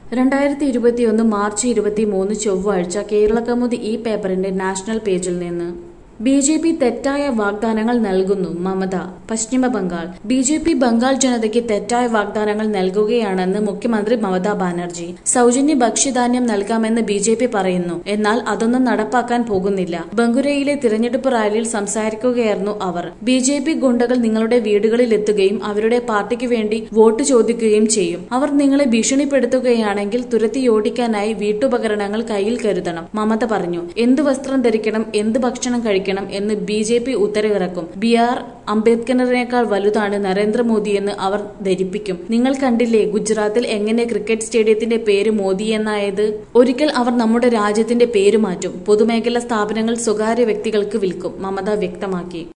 രണ്ടായിരത്തി ഇരുപത്തിയൊന്ന് മാർച്ച് ഇരുപത്തിമൂന്ന് ചൊവ്വാഴ്ച കേരളകൗമുദി ഈ പേപ്പറിന്റെ നാഷണൽ പേജിൽ നിന്ന് ബി ജെ പി തെറ്റായ വാഗ്ദാനങ്ങൾ നൽകുന്നു മമത പശ്ചിമ Bengal B J P Bengal ജനതയ്ക്ക് തെറ്റായ വാഗ്ദാനങ്ങൾ നൽകുകയാണെന്ന് മുഖ്യമന്ത്രി മമതാ ബാനർജി സൗജന്യ ഭക്ഷ്യധാന്യം നൽകാമെന്ന് ബി ജെ പി പറയുന്നു എന്നാൽ അതൊന്നും നടപ്പാക്കാൻ പോകുന്നില്ല ബംഗുരയിലെ തിരഞ്ഞെടുപ്പ് റാലിയിൽ സംസാരിക്കുകയായിരുന്നു അവർ ബി ജെ പി ഗുണ്ടകൾ നിങ്ങളുടെ വീടുകളിൽ എത്തുകയും അവരുടെ പാർട്ടിക്ക് വേണ്ടി വോട്ട് ചോദിക്കുകയും ചെയ്യും അവർ നിങ്ങളെ ഭീഷണിപ്പെടുത്തുകയാണെങ്കിൽ തുരത്തിയോടിക്കാനായി വീട്ടുപകരണങ്ങൾ കയ്യിൽ കരുതണം മമത പറഞ്ഞു എന്ത് വസ്ത്രം ധരിക്കണം എന്ത് ഭക്ഷണം കഴിക്കണം എന്ന് ബി ജെ പി ഉത്തരവിറക്കും ബി ആർ അംബേദ്കറിനേക്കാൾ വലുതാണ് നരേന്ദ്രമോദിയെന്ന് അവർ ധരിപ്പിക്കും നിങ്ങൾ കണ്ടില്ലേ ഗുജറാത്തിൽ എങ്ങനെ ക്രിക്കറ്റ് സ്റ്റേഡിയത്തിന്റെ പേര് മോദി എന്നായത് ഒരിക്കൽ അവർ നമ്മുടെ രാജ്യത്തിന്റെ പേര് മാറ്റും പൊതുമേഖലാ സ്ഥാപനങ്ങൾ സ്വകാര്യ വ്യക്തികൾക്ക് വിൽക്കും മമത വ്യക്തമാക്കി